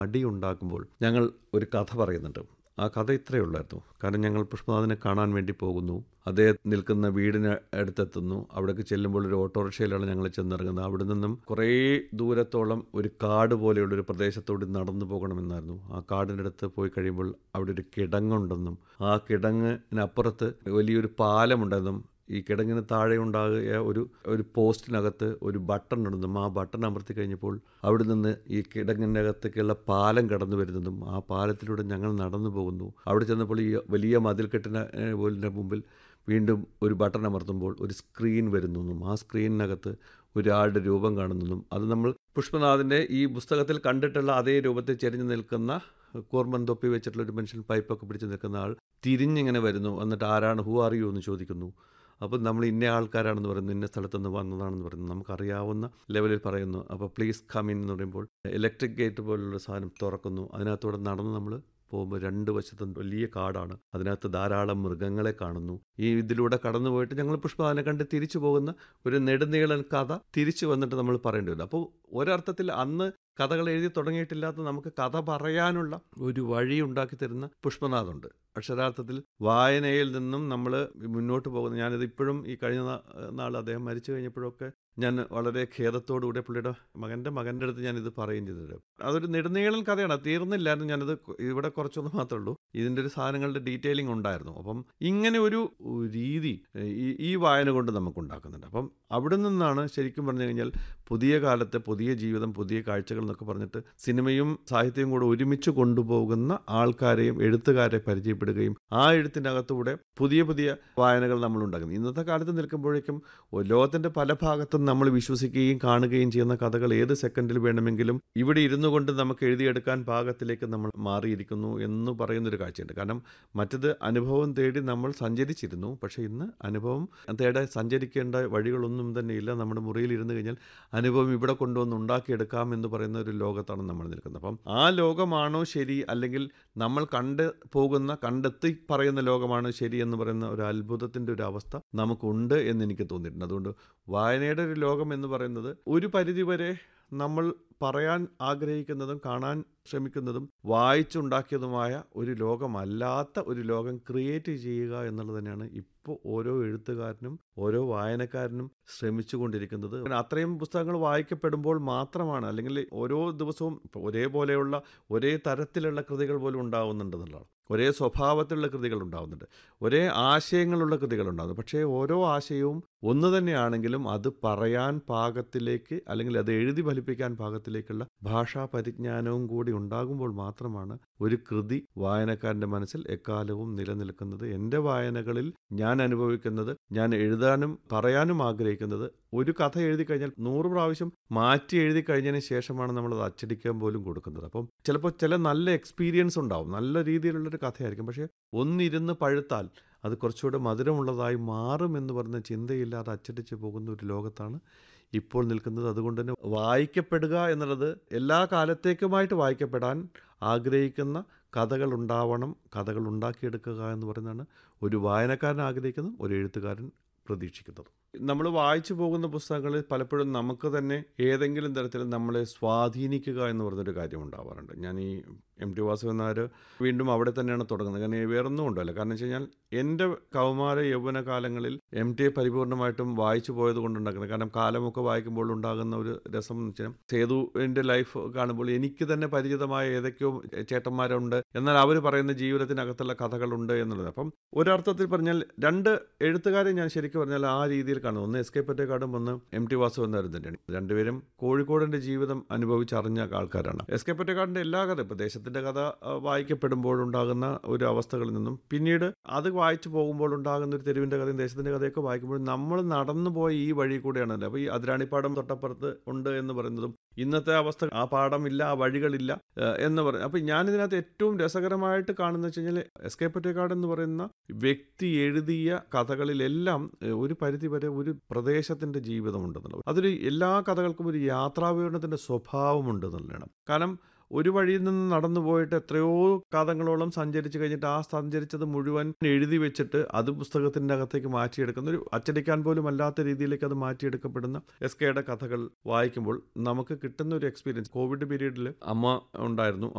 അടിയുണ്ടാക്കുമ്പോൾ ഞങ്ങൾ ഒരു കഥ പറയുന്നുണ്ട് ആ കഥ ഇത്രയേ ഉള്ളായിരുന്നു കാരണം ഞങ്ങൾ പുഷ്പനാഥനെ കാണാൻ വേണ്ടി പോകുന്നു അദ്ദേഹം നിൽക്കുന്ന വീടിന് അടുത്തെത്തുന്നു അവിടേക്ക് ചെല്ലുമ്പോൾ ഒരു ഓട്ടോറിക്ഷയിലാണ് ഞങ്ങൾ ചെന്നിറങ്ങുന്നത് അവിടെ നിന്നും കുറേ ദൂരത്തോളം ഒരു കാട് പോലെയുള്ള ഒരു പ്രദേശത്തോട് നടന്നു പോകണമെന്നായിരുന്നു ആ കാടിൻ്റെ അടുത്ത് പോയി കഴിയുമ്പോൾ അവിടെ ഒരു കിടങ്ങുണ്ടെന്നും ആ കിടങ്ങിനപ്പുറത്ത് വലിയൊരു പാലമുണ്ടെന്നും ഈ കിടങ്ങിന് താഴെ ഉണ്ടാകുക ഒരു ഒരു പോസ്റ്റിനകത്ത് ഒരു ബട്ടൺ ഉണ്ടെന്നും ആ ബട്ടൺ അമർത്തി കഴിഞ്ഞപ്പോൾ അവിടെ നിന്ന് ഈ കിടങ്ങിൻ്റെ അകത്തേക്കുള്ള പാലം കടന്നു വരുന്നതും ആ പാലത്തിലൂടെ ഞങ്ങൾ നടന്നു പോകുന്നു അവിടെ ചെന്നപ്പോൾ ഈ വലിയ മതിൽക്കെട്ടിന് പോലിൻ്റെ മുമ്പിൽ വീണ്ടും ഒരു ബട്ടൺ അമർത്തുമ്പോൾ ഒരു സ്ക്രീൻ വരുന്നെന്നും ആ സ്ക്രീനിനകത്ത് ഒരാളുടെ രൂപം കാണുന്നതും അത് നമ്മൾ പുഷ്പനാഥിൻ്റെ ഈ പുസ്തകത്തിൽ കണ്ടിട്ടുള്ള അതേ രൂപത്തിൽ ചെരിഞ്ഞു നിൽക്കുന്ന കൂർമൻ തൊപ്പി വെച്ചിട്ടുള്ള ഒരു മനുഷ്യൻ പൈപ്പൊക്കെ പിടിച്ച് നിൽക്കുന്ന ആൾ തിരിഞ്ഞിങ്ങനെ വരുന്നു എന്നിട്ട് ആരാണ് ഹു ആർ യു എന്ന് ചോദിക്കുന്നു അപ്പോൾ നമ്മൾ ഇന്ന ആൾക്കാരാണെന്ന് പറയുന്നു ഇന്ന സ്ഥലത്ത് നിന്ന് വന്നതാണെന്ന് പറയുന്നു നമുക്കറിയാവുന്ന ലെവലിൽ പറയുന്നു അപ്പോൾ പ്ലീസ് കം ഇൻ എന്ന് പറയുമ്പോൾ ഇലക്ട്രിക് ഗേറ്റ് പോലുള്ള സാധനം തുറക്കുന്നു അതിനകത്തൂടെ നടന്ന് നമ്മൾ പോകുമ്പോൾ രണ്ട് വശത്തും വലിയ കാടാണ് അതിനകത്ത് ധാരാളം മൃഗങ്ങളെ കാണുന്നു ഈ ഇതിലൂടെ കടന്നു പോയിട്ട് ഞങ്ങൾ പുഷ്പവാനെ കണ്ട് തിരിച്ചു പോകുന്ന ഒരു നെടുനീളൻ കഥ തിരിച്ചു വന്നിട്ട് നമ്മൾ പറയേണ്ടി വരും അപ്പോൾ ഒരർത്ഥത്തിൽ അന്ന് കഥകൾ എഴുതി തുടങ്ങിയിട്ടില്ലാത്ത നമുക്ക് കഥ പറയാനുള്ള ഒരു വഴി ഉണ്ടാക്കി തരുന്ന പുഷ്പനാഥുണ്ട് അക്ഷരാർത്ഥത്തിൽ വായനയിൽ നിന്നും നമ്മൾ മുന്നോട്ട് പോകുന്ന ഞാനിത് ഇപ്പോഴും ഈ കഴിഞ്ഞ നാൾ അദ്ദേഹം മരിച്ചു കഴിഞ്ഞപ്പോഴൊക്കെ ഞാൻ വളരെ ഖേദത്തോടുകൂടി പുള്ളിയുടെ മകൻ്റെ മകൻ്റെ അടുത്ത് ഞാനിത് പറയുകയും ചെയ്തിട്ടുണ്ട് അതൊരു നെടുനീളൻ കഥയാണ് തീർന്നില്ലായിരുന്നു ഞാനിത് ഇവിടെ കുറച്ചൊന്ന് മാത്രമേ ഉള്ളൂ ഇതിൻ്റെ ഒരു സാധനങ്ങളുടെ ഡീറ്റെയിലിംഗ് ഉണ്ടായിരുന്നു അപ്പം ഇങ്ങനെ ഒരു രീതി ഈ ഈ വായന കൊണ്ട് നമുക്ക് ഉണ്ടാക്കുന്നുണ്ട് അപ്പം അവിടെ നിന്നാണ് ശരിക്കും പറഞ്ഞു കഴിഞ്ഞാൽ പുതിയ കാലത്തെ പുതിയ ജീവിതം പുതിയ കാഴ്ചകൾ എന്നൊക്കെ പറഞ്ഞിട്ട് സിനിമയും സാഹിത്യവും കൂടെ ഒരുമിച്ച് കൊണ്ടുപോകുന്ന ആൾക്കാരെയും എഴുത്തുകാരെ പരിചയപ്പെടുകയും ആ എഴുത്തിനകത്തൂടെ പുതിയ പുതിയ വായനകൾ നമ്മൾ ഉണ്ടാക്കുന്നത് ഇന്നത്തെ കാലത്ത് നിൽക്കുമ്പോഴേക്കും ലോകത്തിൻ്റെ പല ഭാഗത്തും നമ്മൾ വിശ്വസിക്കുകയും കാണുകയും ചെയ്യുന്ന കഥകൾ ഏത് സെക്കൻഡിൽ വേണമെങ്കിലും ഇവിടെ ഇരുന്നു കൊണ്ട് നമുക്ക് എഴുതിയെടുക്കാൻ പാകത്തിലേക്ക് നമ്മൾ മാറിയിരിക്കുന്നു എന്ന് പറയുന്നൊരു കാഴ്ചയുണ്ട് കാരണം മറ്റത് അനുഭവം തേടി നമ്മൾ സഞ്ചരിച്ചിരുന്നു പക്ഷേ ഇന്ന് അനുഭവം തേടെ സഞ്ചരിക്കേണ്ട വഴികളൊന്നും തന്നെ ഇല്ല നമ്മുടെ മുറിയിൽ ഇരുന്ന് കഴിഞ്ഞാൽ അനുഭവം ഇവിടെ കൊണ്ടുവന്ന് ഉണ്ടാക്കിയെടുക്കാം എന്ന് പറയുന്ന ഒരു ലോകത്താണ് നമ്മൾ നിൽക്കുന്നത് അപ്പം ആ ലോകമാണോ ശരി അല്ലെങ്കിൽ നമ്മൾ കണ്ട് പോകുന്ന കണ്ടെത്തി പറയുന്ന ലോകമാണ് ശരി എന്ന് പറയുന്ന ഒരു അത്ഭുതത്തിൻ്റെ ഒരു അവസ്ഥ നമുക്കുണ്ട് എന്ന് എനിക്ക് തോന്നിയിട്ടുണ്ട് അതുകൊണ്ട് വായനയുടെ ഒരു ലോകം എന്ന് പറയുന്നത് ഒരു പരിധിവരെ നമ്മൾ പറയാൻ ആഗ്രഹിക്കുന്നതും കാണാൻ ശ്രമിക്കുന്നതും വായിച്ചുണ്ടാക്കിയതുമായ ഒരു ലോകമല്ലാത്ത ഒരു ലോകം ക്രിയേറ്റ് ചെയ്യുക എന്നുള്ളത് തന്നെയാണ് ഇപ്പോൾ ഓരോ എഴുത്തുകാരനും ഓരോ വായനക്കാരനും ശ്രമിച്ചുകൊണ്ടിരിക്കുന്നത് അത്രയും പുസ്തകങ്ങൾ വായിക്കപ്പെടുമ്പോൾ മാത്രമാണ് അല്ലെങ്കിൽ ഓരോ ദിവസവും ഒരേപോലെയുള്ള ഒരേ തരത്തിലുള്ള കൃതികൾ പോലും ഉണ്ടാവുന്നുണ്ടെന്നുള്ളതാണ് ഒരേ സ്വഭാവത്തിലുള്ള കൃതികൾ ഉണ്ടാവുന്നുണ്ട് ഒരേ ആശയങ്ങളുള്ള കൃതികൾ ഉണ്ടാകുന്നു പക്ഷേ ഓരോ ആശയവും ഒന്ന് തന്നെയാണെങ്കിലും അത് പറയാൻ പാകത്തിലേക്ക് അല്ലെങ്കിൽ അത് എഴുതി ഫലിപ്പിക്കാൻ പാകത്തിലേക്കുള്ള ഭാഷാ പരിജ്ഞാനവും കൂടി ഉണ്ടാകുമ്പോൾ മാത്രമാണ് ഒരു കൃതി വായനക്കാരൻ്റെ മനസ്സിൽ എക്കാലവും നിലനിൽക്കുന്നത് എൻ്റെ വായനകളിൽ ഞാൻ അനുഭവിക്കുന്നത് ഞാൻ എഴുതാനും പറയാനും ആഗ്രഹിക്കുന്നത് ഒരു കഥ എഴുതി കഴിഞ്ഞാൽ നൂറ് പ്രാവശ്യം മാറ്റി എഴുതി കഴിഞ്ഞതിന് ശേഷമാണ് നമ്മളത് അച്ചടിക്കാൻ പോലും കൊടുക്കുന്നത് അപ്പം ചിലപ്പോൾ ചില നല്ല എക്സ്പീരിയൻസ് ഉണ്ടാവും നല്ല രീതിയിലുള്ളൊരു കഥയായിരിക്കും പക്ഷേ ഒന്നിരുന്ന് പഴുത്താൽ അത് കുറച്ചുകൂടെ മധുരമുള്ളതായി മാറും എന്ന് പറഞ്ഞ ചിന്തയില്ലാതെ അച്ചടിച്ച് പോകുന്ന ഒരു ലോകത്താണ് ഇപ്പോൾ നിൽക്കുന്നത് അതുകൊണ്ട് തന്നെ വായിക്കപ്പെടുക എന്നുള്ളത് എല്ലാ കാലത്തേക്കുമായിട്ട് വായിക്കപ്പെടാൻ ആഗ്രഹിക്കുന്ന കഥകൾ ഉണ്ടാവണം കഥകൾ ഉണ്ടാക്കിയെടുക്കുക എന്ന് പറയുന്നതാണ് ഒരു വായനക്കാരൻ ആഗ്രഹിക്കുന്നതും ഒരു എഴുത്തുകാരൻ പ്രതീക്ഷിക്കുന്നതും നമ്മൾ വായിച്ചു പോകുന്ന പുസ്തകങ്ങളിൽ പലപ്പോഴും നമുക്ക് തന്നെ ഏതെങ്കിലും തരത്തിൽ നമ്മളെ സ്വാധീനിക്കുക എന്ന് പറഞ്ഞൊരു കാര്യം ഉണ്ടാവാറുണ്ട് ഞാൻ ഈ എം ടി വാസുദേവൻ നായർ വീണ്ടും അവിടെ തന്നെയാണ് തുടങ്ങുന്നത് കാരണം വേറൊന്നും ഉണ്ടല്ലോ കാരണം വെച്ച് കഴിഞ്ഞാൽ എൻ്റെ കൗമാര യൗവന കാലങ്ങളിൽ എം ടിയെ പരിപൂർണമായിട്ടും വായിച്ചു പോയത് കൊണ്ടുണ്ടാക്കുന്നത് കാരണം കാലമൊക്കെ വായിക്കുമ്പോൾ ഉണ്ടാകുന്ന ഒരു രസം എന്ന് വെച്ചാൽ സേതുവിൻ്റെ ലൈഫ് കാണുമ്പോൾ എനിക്ക് തന്നെ പരിചിതമായ ഏതൊക്കെയോ ചേട്ടന്മാരുണ്ട് എന്നാൽ അവർ പറയുന്ന ജീവിതത്തിനകത്തുള്ള കഥകളുണ്ട് എന്നുള്ളത് അപ്പം ഒരർത്ഥത്തിൽ പറഞ്ഞാൽ രണ്ട് എഴുത്തുകാരെ ഞാൻ ശരിക്കും പറഞ്ഞാൽ ആ രീതിയിൽ കാണുന്നു ഒന്ന് എസ് കെ പറ്റേക്കാടും ഒന്ന് എം ടി വാസുദേവൻ നായരും തന്നെയാണ് രണ്ടുപേരും കോഴിക്കോടിൻ്റെ ജീവിതം അനുഭവിച്ചറിഞ്ഞ ആൾക്കാരാണ് എസ് കെ പറ്റേക്കാടിൻ്റെ എല്ലാ കഥ ഇപ്പോൾ ദേശത്തിൻ്റെ കഥ വായിക്കപ്പെടുമ്പോഴുണ്ടാകുന്ന ഒരു അവസ്ഥകളിൽ നിന്നും പിന്നീട് അത് വായിച്ചു പോകുമ്പോൾ ഉണ്ടാകുന്ന ഒരു തെരുവിൻ്റെ കഥയും ദേശത്തിൻ്റെ കഥയൊക്കെ വായിക്കുമ്പോൾ നമ്മൾ നടന്നു പോയ ഈ വഴി കൂടെയാണല്ലോ അപ്പോൾ ഈ അതിരാണിപ്പാടം തൊട്ടപ്പുറത്ത് ഉണ്ട് എന്ന് പറയുന്നതും ഇന്നത്തെ അവസ്ഥ ആ പാടമില്ല ആ വഴികളില്ല എന്ന് പറയും അപ്പം ഞാനിതിനകത്ത് ഏറ്റവും രസകരമായിട്ട് കാണുന്ന വെച്ച് കഴിഞ്ഞാൽ എസ് കെ പൊറ്റേക്കാട് എന്ന് പറയുന്ന വ്യക്തി എഴുതിയ കഥകളിലെല്ലാം ഒരു പരിധി വരെ ഒരു പ്രദേശത്തിൻ്റെ ജീവിതമുണ്ടെന്നുള്ളത് അതൊരു എല്ലാ കഥകൾക്കും ഒരു യാത്രാവിവരണത്തിൻ്റെ സ്വഭാവമുണ്ട് എന്നുള്ളതാണ് കാരണം ഒരു വഴിയിൽ നിന്ന് നടന്നു പോയിട്ട് എത്രയോ കാതങ്ങളോളം സഞ്ചരിച്ച് കഴിഞ്ഞിട്ട് ആ സഞ്ചരിച്ചത് മുഴുവൻ എഴുതി വെച്ചിട്ട് അത് പുസ്തകത്തിൻ്റെ അകത്തേക്ക് മാറ്റിയെടുക്കുന്ന ഒരു അച്ചടിക്കാൻ പോലും അല്ലാത്ത രീതിയിലേക്ക് അത് മാറ്റിയെടുക്കപ്പെടുന്ന എസ് കെയുടെ കഥകൾ വായിക്കുമ്പോൾ നമുക്ക് കിട്ടുന്ന ഒരു എക്സ്പീരിയൻസ് കോവിഡ് പീരീഡിൽ അമ്മ ഉണ്ടായിരുന്നു